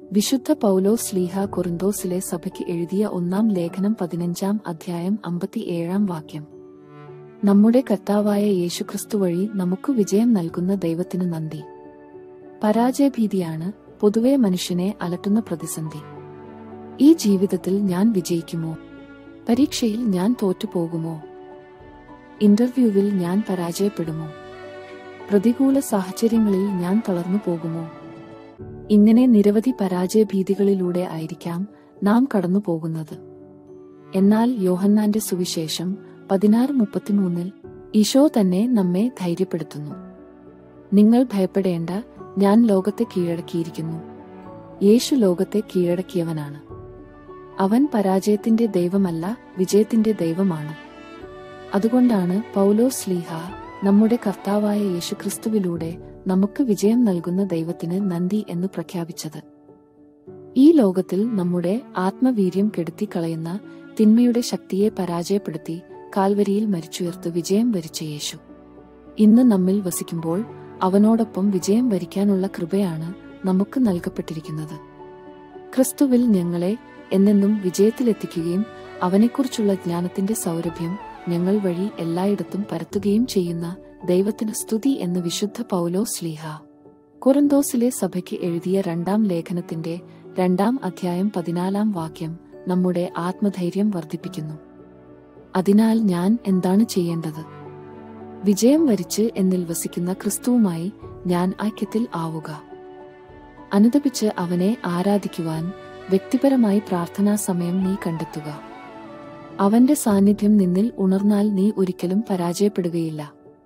വിശുദ്ധ പൗലോ സ്ലീഹ കൊറിന്തോസിലെ സഭയ്ക്ക് എഴുതിയ ഒന്നാം ലേഖനം പതിനഞ്ചാം അധ്യായം അമ്പത്തിയേഴാം വാക്യം നമ്മുടെ കർത്താവായ യേശുക്രിസ്തു വഴി നമുക്ക് വിജയം നൽകുന്ന ദൈവത്തിന് നന്ദി പരാജയഭീതിയാണ് പൊതുവെ മനുഷ്യനെ അലട്ടുന്ന പ്രതിസന്ധി ഈ ജീവിതത്തിൽ ഞാൻ വിജയിക്കുമോ പരീക്ഷയിൽ ഞാൻ തോറ്റുപോകുമോ ഇന്റർവ്യൂവിൽ ഞാൻ പരാജയപ്പെടുമോ പ്രതികൂല സാഹചര്യങ്ങളിൽ ഞാൻ തളർന്നു പോകുമോ ഇങ്ങനെ നിരവധി പരാജയഭീതികളിലൂടെ ആയിരിക്കാം നാം കടന്നു പോകുന്നത് എന്നാൽ യോഹന്നാന്റെ സുവിശേഷം പതിനാറ് മുപ്പത്തിമൂന്നിൽ ഈശോ തന്നെ നമ്മെ ധൈര്യപ്പെടുത്തുന്നു നിങ്ങൾ ഭയപ്പെടേണ്ട ഞാൻ ലോകത്തെ കീഴടക്കിയിരിക്കുന്നു യേശു ലോകത്തെ കീഴടക്കിയവനാണ് അവൻ പരാജയത്തിന്റെ ദൈവമല്ല വിജയത്തിന്റെ ദൈവമാണ് അതുകൊണ്ടാണ് പൗലോസ് ലീഹ നമ്മുടെ കർത്താവായ യേശുക്രിസ്തുവിലൂടെ നമുക്ക് വിജയം നൽകുന്ന ദൈവത്തിന് നന്ദി എന്ന് പ്രഖ്യാപിച്ചത് ഈ ലോകത്തിൽ നമ്മുടെ ആത്മവീര്യം കെടുത്തിക്കളയുന്ന തിന്മയുടെ ശക്തിയെ പരാജയപ്പെടുത്തി കാൽവരിയിൽ മരിച്ചുയർത്ത് വിജയം വരിച്ച യേശു ഇന്ന് നമ്മിൽ വസിക്കുമ്പോൾ അവനോടൊപ്പം വിജയം വരിക്കാനുള്ള കൃപയാണ് നമുക്ക് നൽകപ്പെട്ടിരിക്കുന്നത് ക്രിസ്തുവിൽ ഞങ്ങളെ എന്നെന്നും വിജയത്തിലെത്തിക്കുകയും അവനെക്കുറിച്ചുള്ള ജ്ഞാനത്തിന്റെ സൗരഭ്യം ഞങ്ങൾ വഴി എല്ലായിടത്തും പരത്തുകയും ചെയ്യുന്ന ദൈവത്തിന് സ്തുതി എന്ന് വിശുദ്ധ പൗലോ സ്ലീഹ കൊറന്തോസിലെ സഭയ്ക്ക് എഴുതിയ രണ്ടാം ലേഖനത്തിന്റെ രണ്ടാം അധ്യായം പതിനാലാം വാക്യം നമ്മുടെ ആത്മധൈര്യം വർദ്ധിപ്പിക്കുന്നു അതിനാൽ ഞാൻ എന്താണ് ചെയ്യേണ്ടത് വിജയം വരിച്ച് എന്നിൽ വസിക്കുന്ന ക്രിസ്തുവുമായി ഞാൻ ഐക്യത്തിൽ ആവുക അനുദപിച്ച് അവനെ ആരാധിക്കുവാൻ വ്യക്തിപരമായി പ്രാർത്ഥനാ സമയം നീ കണ്ടെത്തുക അവന്റെ സാന്നിധ്യം നിന്നിൽ ഉണർന്നാൽ നീ ഒരിക്കലും പരാജയപ്പെടുകയില്ല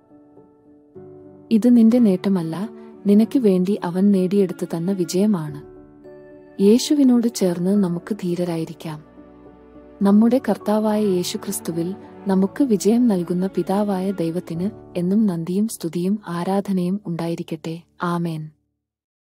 ഇത് നിന്റെ നേട്ടമല്ല നിനക്ക് വേണ്ടി അവൻ നേടിയെടുത്തു തന്ന വിജയമാണ് യേശുവിനോട് ചേർന്ന് നമുക്ക് ധീരരായിരിക്കാം നമ്മുടെ കർത്താവായ യേശുക്രിസ്തുവിൽ നമുക്ക് വിജയം നൽകുന്ന പിതാവായ ദൈവത്തിന് എന്നും നന്ദിയും സ്തുതിയും ആരാധനയും ഉണ്ടായിരിക്കട്ടെ ആമേൻ